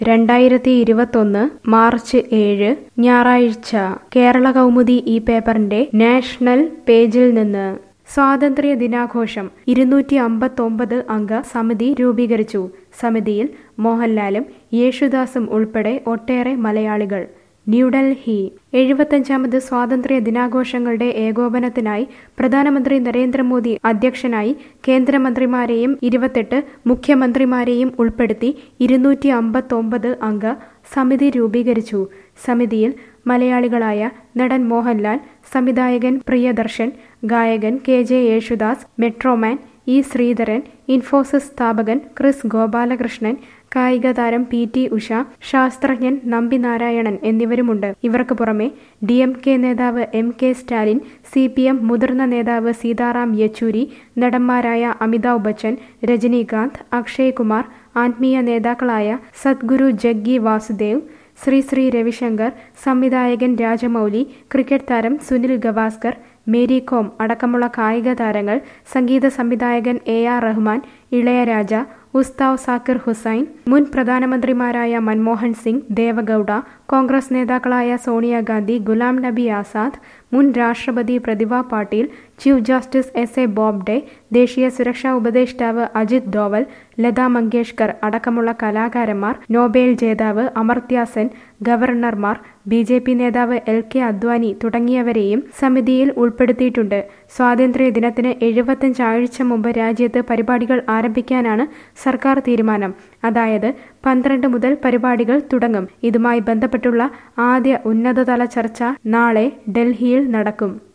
രണ്ടായിരത്തി ഇരുപത്തൊന്ന് മാർച്ച് ഏഴ് ഞായറാഴ്ച കേരള കൗമുദി ഈ പേപ്പറിന്റെ നാഷണൽ പേജിൽ നിന്ന് സ്വാതന്ത്ര്യ ദിനാഘോഷം ഇരുന്നൂറ്റി അമ്പത്തൊമ്പത് അംഗ സമിതി രൂപീകരിച്ചു സമിതിയിൽ മോഹൻലാലും യേശുദാസും ഉൾപ്പെടെ ഒട്ടേറെ മലയാളികൾ ന്യൂഡൽഹി എഴുപത്തഞ്ചാമത് സ്വാതന്ത്ര്യ ദിനാഘോഷങ്ങളുടെ ഏകോപനത്തിനായി പ്രധാനമന്ത്രി നരേന്ദ്രമോദി അധ്യക്ഷനായി കേന്ദ്രമന്ത്രിമാരെയും ഇരുപത്തെട്ട് മുഖ്യമന്ത്രിമാരെയും ഉൾപ്പെടുത്തി ഇരുന്നൂറ്റി അമ്പത്തൊമ്പത് അംഗ സമിതി രൂപീകരിച്ചു സമിതിയിൽ മലയാളികളായ നടൻ മോഹൻലാൽ സംവിധായകൻ പ്രിയദർശൻ ഗായകൻ K J Yesudas metro man E Sreedharan Infosys സ്ഥാപകൻ ക്രിസ് ഗോപാലകൃഷ്ണൻ കായിക താരം പി ടി ഉഷ ശാസ്ത്രജ്ഞൻ നമ്പി നാരായണൻ എന്നിവരുമുണ്ട് ഇവർക്ക് പുറമെ ഡി എം കെ നേതാവ് M K Stalin C P M മുതിർന്ന നേതാവ് സീതാറാം യെച്ചൂരി നടന്മാരായ അമിതാഭ് ബച്ചൻ രജനീകാന്ത് അക്ഷയ് കുമാർ ആത്മീയ നേതാക്കളായ സദ്ഗുരു ജഗ്ഗി വാസുദേവ് ശ്രീ ശ്രീ രവിശങ്കർ സംവിധായകൻ രാജമൗലി ക്രിക്കറ്റ് താരം സുനിൽ ഗവാസ്കർ മേരി കോം അടക്കമുള്ള കായിക താരങ്ങൾ സംഗീത സംവിധായകൻ എ ആർ റഹ്മാൻ ഇളയരാജ ഉസ്താവ് സാക്കിർ ഹുസൈൻ മുൻ പ്രധാനമന്ത്രിമാരായ മൻമോഹൻ സിംഗ് ദേവഗൌഡ കോൺഗ്രസ് നേതാക്കളായ സോണിയാഗാന്ധി ഗുലാം നബി ആസാദ് മുൻ രാഷ്ട്രപതി Pratibha Patil chief justice S A Bobde ദേശീയ സുരക്ഷാ ഉപദേഷ്ടാവ് അജിത് ഡോവൽ ലതാ മങ്കേഷ്കർ അടക്കമുള്ള കലാകാരന്മാർ നോബേൽ ജേതാവ് അമർത്യ സെൻ ഗവർണർമാർ ബി ജെ പി നേതാവ് എൽ കെ അദ്വാനി തുടങ്ങിയവരെയും സമിതിയിൽ ഉൾപ്പെടുത്തിയിട്ടുണ്ട് സ്വാതന്ത്ര്യ ദിനത്തിന് എഴുപത്തഞ്ച് ആഴ്ച മുമ്പ് രാജ്യത്ത് പരിപാടികൾ ആരംഭിക്കാനാണ് സർക്കാർ തീരുമാനം അതായത് പന്ത്രണ്ട് മുതൽ പരിപാടികൾ തുടങ്ങും ഇതുമായി ബന്ധപ്പെട്ടുള്ള ആദ്യ ഉന്നതതല ചർച്ച നാളെ ഡൽഹിയിൽ നടക്കും